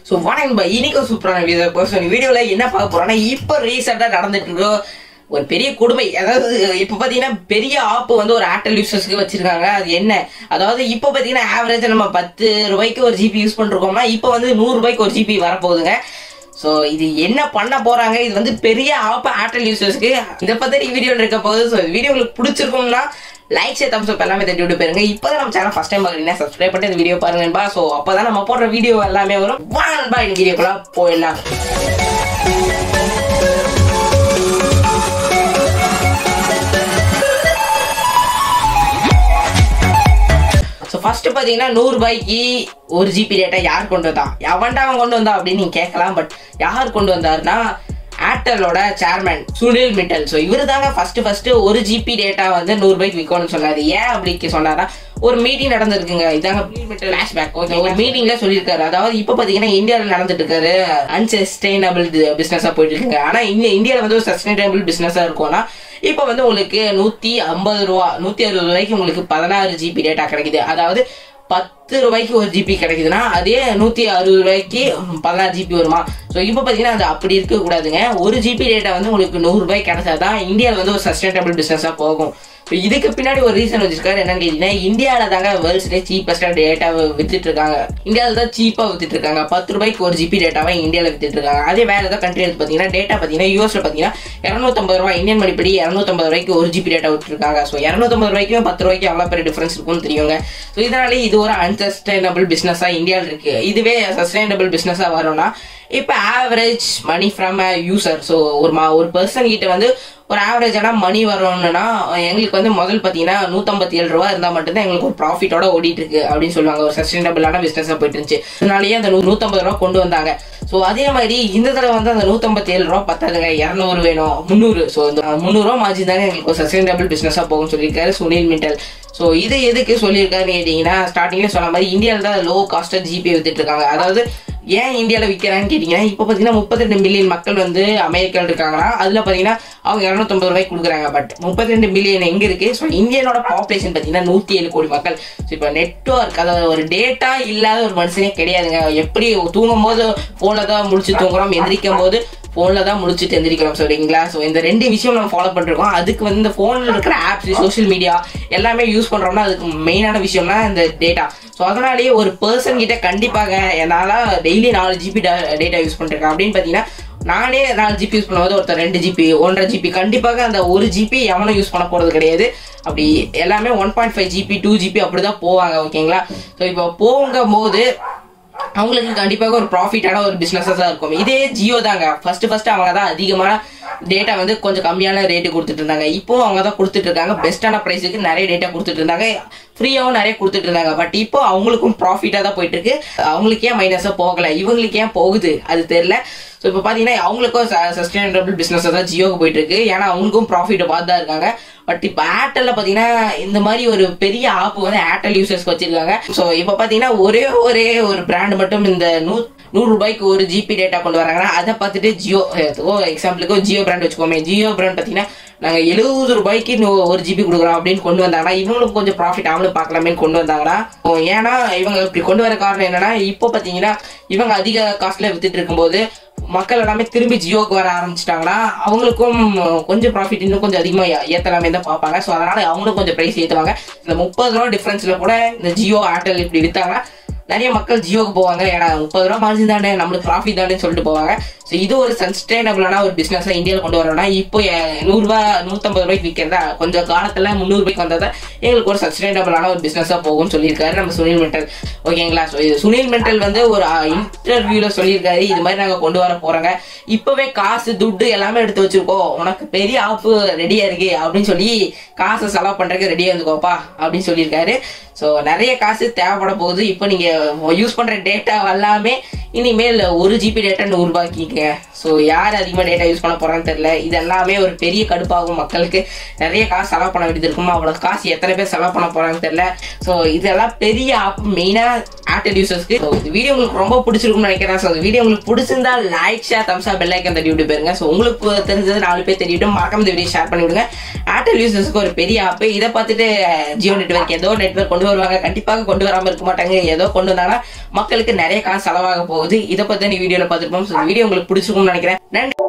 so வணக்கம் பா இன்னைக்கு ஒரு சூப்பரான வீடியோ பர்சன் வீடியோவில் என்ன பார்க்க போறோம்னா இப்போ ரீசெண்டாக நடந்துட்டு இருக்கோ ஒரு பெரிய கொடுமை அதாவது இப்போ பார்த்தீங்கன்னா பெரிய ஆப் வந்து ஒரு ஏர்டெல் யூசர்ஸ்க்கு வச்சிருக்காங்க அது என்ன அதாவது இப்போ பார்த்தீங்கன்னா ஆவரேஜ் நம்ம பத்து ரூபாய்க்கு ஒரு ஜிபி யூஸ் பண்ணிருக்கோம்னா இப்போ வந்து நூறு ரூபாய்க்கு ஒரு ஜிபி வரப்போகுதுங்க ஸோ இது என்ன பண்ண போறாங்க இது வந்து பெரிய ஆப் ஏர்டெல் யூசர்ஸ்க்கு இதை பத்தி வீடியோ இருக்க போகுது ஸோ வீடியோ உங்களுக்கு பிடிச்சிருக்கும்னா லைக் சே தம்ஸ் அப் எல்லாமே தட்டி விட்டு போயிருங்க இப்போதான் நம்ம சேனல் ஃபர்ஸ்ட் டைம் பார்க்குறீங்கன்னா சப்ஸ்கிரைப் பண்ணி இந்த வீடியோ பாருங்கப்பா ஸோ அப்பதான் நம்ம போடுற வீடியோ எல்லாமே வரும் வாங்கப்பா இந்த வீடியோக்குள்ள போயிடலாம் ஸோ ஃபர்ஸ்ட் பார்த்தீங்கன்னா நூறு ரூபாய்க்கு ஒரு ஜிபி டேட்டா யார் கொண்டு வந்தா எவன்டா அவன் கொண்டு வந்தா அப்படின்னு நீங்க கேட்கலாம் பட் யார் கொண்டு வந்தாருன்னா ஏர்டெலோட சேர்மேன் சுனில் மிட்டல் ஸோ இவர் தாங்க ஃபர்ஸ்ட் ஃபர்ஸ்ட் ஒரு ஜிபி டேட்டா வந்து நூறு ரூபாய்க்கு விற்கணும்னு சொன்னாரு ஏன் அப்படி சொன்னாரா ஒரு மீட்டிங் நடந்திருக்குங்க இதாங்க மிட்டல் ஃபிளாஷ்பேக் ஓகே ஒரு மீட்டிங்ல சொல்லியிருக்காரு அதாவது இப்போ பார்த்தீங்கன்னா இந்தியாவில் நடந்துட்டு இருக்காரு அன்சஸ்டைனபிள் பிசினஸா போயிட்டு இருக்குங்க ஆனா இங்க இந்தியாவில் வந்து ஒரு சஸ்டைனபிள் பிசினஸா இருக்கும்னா இப்போ வந்து உங்களுக்கு நூத்தி ஐம்பது ரூபா நூத்தி அறுபது ரூபாய்க்கு உங்களுக்கு பதினாறு ஜிபி டேட்டா கிடைக்குது அதாவது பத்து ரூபாய்க்கு ஒரு ஜிபி கிடைக்குதுன்னா அதே நூத்தி அறுபது ரூபாய்க்கு பதினாறு ஜிபி வருமா ஸோ இப்போ பார்த்தீங்கன்னா அது அப்படி இருக்க கூடாதுங்க ஒரு ஜிபி டேட்டா வந்து உங்களுக்கு நூறு ரூபாய் கிடைச்சாதான் இந்தியாவில் வந்து ஒரு சஸ்டைனபிள் பிசினஸா போகும் இப்போ இதுக்கு பின்னாடி ஒரு ரீசன் வச்சிருக்காரு என்னன்னு கேட்டீங்கன்னா இந்தியாவில் தாங்க வேர்ல்ட்ஸ்லேயே சீப்பஸ்டா டேட்டாவை வித்துட்டு இருக்காங்க இந்தியாவில் தான் சீப்பாக வித்துட்டு இருக்காங்க பத்து ரூபாய்க்கு ஒரு ஜிபி டேட்டாவை இந்தியாவில் வித்துட்டு இருக்காங்க அதே வேற ஏதாவது கண்ட்ரி எடுத்து பார்த்தீங்கன்னா டேட்டா பார்த்தீங்கன்னா யூஎஸ்ல பார்த்தீங்கன்னா இரநூத்தம்பது ரூபாய் இந்தியன் மணிப்படி இரநூத்தம்பது ரூபாய்க்கு ஒரு ஜிபி டேட்டா விட்டுருக்காங்க ஸோ இரநூத்தம்பது ரூபாய்க்கும் பத்து ரூபாய்க்கு எவ்வளோ பெரிய டிஃபரன்ஸ் இருக்கும்னு தெரியுங்க ஸோ இதனாலே இது ஒரு அன்சஸ்டைனபிள் பிஸ்னஸாக இந்தியாவில் இருக்கு இதுவே சஸ்டைனபிள் பிஸ்னஸாக வரும்னா இப்போ average money from a user so ஒரு மா ஒரு பர்சன் கிட்ட வந்து ஒரு ஆவரேஜான மணி வரணும்னா எங்களுக்கு வந்து முதல் பார்த்தீங்கன்னா நூற்றம்பத்தி ஏழு ரூபா இருந்தால் மட்டும்தான் எங்களுக்கு ஒரு ப்ராஃபிட்டோட ஓடிட்டு இருக்கு அப்படின்னு சொல்லுவாங்க ஒரு சஸ்டைனபிளான பிஸ்னஸாக போயிட்டு இருந்துச்சு அதனாலேயே அந்த நூ- நூற்றம்பது ரூபா கொண்டு வந்தாங்க ஸோ அதே மாதிரி இந்த தடவை வந்து அந்த நூற்றம்பத்தி ஏழு ரூபா பத்தாதுங்க இரநூறு வேணும் முந்நூறு ஸோ இந்த முந்நூறுரூவா மார்ஜின் தாங்க எங்களுக்கு ஒரு சஸ்டைனபிள் பிஸ்னஸாக போகும்னு சொல்லியிருக்காரு சுனில் மிட்டல் ஸோ இது எதுக்கு சொல்லியிருக்காருன்னு கேட்டிங்கன்னா ஸ்டார்டிங்ல சொன்ன மாதிரி இந்தியாவில் தான் லோ காஸ்ட்டாக ஜிபே வித்துட்டு இருக்காங்க அதாவது ஏன் இந்தியாவில் விற்கிறான்னு கேட்டிங்கன்னா இப்போ பார்த்தீங்கன்னா முப்பத்தி ரெண்டு மில்லியன் மக்கள் வந்து அமெரிக்காவில் இருக்காங்கன்னா அதில் பார்த்தீங்கன்னா அவங்க இரநூத்தொம்பது ரூபாய்க்கு கொடுக்குறாங்க பட் முப்பத்தி ரெண்டு மில்லியன் எங்கே இருக்கு ஸோ இந்தியனோட பாப்புலேஷன் பார்த்தீங்கன்னா நூற்றி ஏழு கோடி மக்கள் ஸோ இப்போ நெட்ஒர்க் அதாவது ஒரு டேட்டா இல்லாத ஒரு மனுஷனே கிடையாதுங்க எப்படி தூங்கும் போது ஃபோனில் தான் முடிச்சு தூங்குறோம் எந்திரிக்கும் போது ஃபோனில் தான் முடிச்சுட்டு எந்திரிக்கிறோம் சரிங்களா ஸோ இந்த ரெண்டு விஷயம் நம்ம ஃபாலோ பண்ணிருக்கோம் அதுக்கு வந்து இந்த ஃபோனில் இருக்கிற ஆப்ஸ் சோஷியல் மீடியா எல்லாமே யூஸ் பண்ணுறோம்னா அதுக்கு மெயினான விஷயம்னா இந்த டேட்டா ஸோ அதனாலேயே ஒரு பர்சன் கிட்ட கண்டிப்பாக என்னால் டெய்லி நாலு ஜிபி டேட்டா யூஸ் பண்ணிருக்கேன் அப்படின்னு பார்த்தீங்கன்னா நானே நாலு ஜிபி யூஸ் பண்ணும்போது ஒருத்தர் ரெண்டு ஜிபி ஒன்றரை ஜிபி கண்டிப்பாக அந்த ஒரு ஜிபி எவனும் யூஸ் பண்ண போகிறது கிடையாது அப்படி எல்லாமே one point five GB two GB அப்படி தான் போவாங்க ஓகேங்களா ஸோ இப்போ போகும்போது அவங்களுக்கு கண்டிப்பாக ஒரு ப்ராஃபிட்டான ஒரு பிஸ்னஸாக தான் இருக்கும் இதே ஜியோ தாங்க ஃபர்ஸ்ட் ஃபர்ஸ்ட் அவங்க தான் அதிகமான டேட்டா வந்து கொஞ்சம் கம்மியான ரேட்டு கொடுத்துட்டு இருந்தாங்க இப்போ அவங்க தான் கொடுத்துட்டு இருக்காங்க பெஸ்ட்டான ப்ரைஸுக்கு நிறைய டேட்டா கொடுத்துட்டு இருந்தாங்க ஃப்ரீயாகவும் நிறைய கொடுத்துட்டு இருந்தாங்க பட் இப்போ அவங்களுக்கும் ப்ராஃபிட்டாக தான் போயிட்டு இருக்கு அவங்களுக்கு ஏன் மைனஸாக போகல இவங்களுக்கு ஏன் போகுது அது தெரியல ஸோ இப்போ பார்த்தீங்கன்னா அவங்களுக்கும் சஸ்டைனபிள் பிஸ்னஸாக தான் ஜியோக்கு போயிட்டு இருக்கு ஏன்னா அவங்களுக்கும் ப்ராஃபிட் பார்த்து தான் இருக்காங்க பட் இப்போ ஏர்டெல்ல பார்த்தீங்கன்னா இந்த மாதிரி ஒரு பெரிய ஆப் வந்து ஏர்டெல் யூசர்ஸ்க்கு வச்சிருக்காங்க ஸோ இப்போ பார்த்தீங்கன்னா ஒரே ஒரே ஒரு பிராண்ட் மட்டும் இந்த நூ நூறு ரூபாய்க்கு ஒரு ஜிபி டேட்டா கொண்டு வராங்கன்னா அதை பார்த்துட்டு ஜியோ ஓ எக்ஸாம்பிளுக்கு ஜியோ பிராண்ட் வச்சுக்கோமே ஜியோ பிராண்ட் பார்த்தீங்கன்னா நாங்கள் எழுபது ரூபாய்க்கு நூ- ஒரு ஜிபி கொடுக்குறோம் அப்படின்னு கொண்டு வந்தாங்கன்னா இவங்களுக்கு கொஞ்சம் ப்ராஃபிட் அவங்களும் பார்க்கலாமேன்னு கொண்டு வந்தாங்கன்னா ஓ, ஏன்னா இவங்க இப்படி கொண்டு வர காரணம் என்னன்னா இப்போ பார்த்தீங்கன்னா இவங்க அதிக காஸ்ட்ல வித்துட்டு இருக்கும்போது மக்கள் எல்லாமே திரும்பி ஜியோக்கு வர ஆரம்பிச்சிட்டாங்கன்னா அவங்களுக்கும் கொஞ்சம் ப்ராஃபிட் இன்னும் கொஞ்சம் அதிகமாக ஏற்றலாமே தான் பார்ப்பாங்க ஸோ அதனால அவங்களும் கொஞ்சம் ப்ரைஸ் ஏற்றுவாங்க இந்த முப்பது ரூபா டிஃப்ரென்ஸில் கூட இந்த ஜியோ ஏர்டெல் இப்படி வித்தாங்கன்னா நிறைய மக்கள் ஜியோக்கு போவாங்க ஏன்னா முப்பது ரூபா மார்ஜின் தானே நம்மளுக்கு ப்ராஃபிட் தானே சொல்லிட்டு போவாங்க ஸோ இது ஒரு சஸ்டைனபிளான ஒரு பிஸ்னஸாக இந்தியாவில் கொண்டு வரணும்னா இப்போ அஹ், நூறுரூவா நூற்றம்பது ரூபாய்க்கு விற்கிறதா கொஞ்சம் காலத்தில் முந்நூறு ரூபாய்க்கு வந்ததா எங்களுக்கு ஒரு சஸ்டைனபிளான ஒரு பிஸ்னஸாக போகும்னு சொல்லியிருக்காரு நம்ம சுனில் மெண்டல் ஓகேங்களா ஸோ இது சுனில் மெண்டல் வந்து ஒரு இன்டர்வியூல சொல்லியிருக்காரு இது மாதிரி நாங்கள் கொண்டு வர போறோங்க இப்போவே காசு துட்டு எல்லாமே எடுத்து வச்சிருக்கோம் உனக்கு பெரிய ஆப்பு ரெடியா இருக்கு அப்படின்னு சொல்லி காசை செலவு பண்றதுக்கு ரெடியா இருந்துக்கோப்பா அப்படின்னு சொல்லியிருக்காரு ஸோ நிறைய காசு தேவைப்பட போகுது இப்போ நீங்க யூஸ் பண்ற டேட்டா எல்லாமே இனிமேல் ஒரு ஜிபி டேட்டா நூறு ரூபாய்க்கு ஸோ யார் அதிகமாக டேட்டா யூஸ் பண்ண போறான்னு தெரியல இது எல்லாமே ஒரு பெரிய கடுப்பாகும் மக்களுக்கு நிறைய காசு செலவு பண்ண வேண்டியது இருக்குமா அவ்வளோ காசு எத்தனை பேர் செலவு பண்ண போறான்னு தெரியல ஸோ இதெல்லாம் பெரிய ஆப் மெயினாக ஏர்டெல் யூசர்ஸ்க்கு ஸோ இந்த வீடியோ உங்களுக்கு ரொம்ப பிடிச்சிருக்கும்னு நினைக்கிறேன் ஸோ இந்த வீடியோ உங்களுக்கு பிடிச்சிருந்தா லைக் ஷேர் தம்ஸா பெல் ஐக்கன் தட்டி விட்டு போயிருங்க ஸோ உங்களுக்கு தெரிஞ்சது நாலு பேர் தெரியட்டும் மறக்காம இந்த வீடியோ ஷேர் பண்ணி விடுங்க ஏர்டெல் யூசர்ஸ்க்கு ஒரு பெரிய ஆப் இதை பார்த்துட்டு ஜியோ நெட்வொர்க் ஏதோ நெட்வொர்க் கொண்டு வருவாங்க கண்டிப்பாக கொண்டு வராமல் இருக்க மாட்டாங்க ஏதோ கொண்டு வந்தாங்கன்னா மக்களுக்கு நிறைய காசு செலவாக போகுது போகுது இதை பத்தி நீ வீடியோல பார்த்துருப்போம் ஸோ வீடியோ உங்களுக்கு பிடிச்சிருக்கும்னு நினைக்கிறேன் நன்றி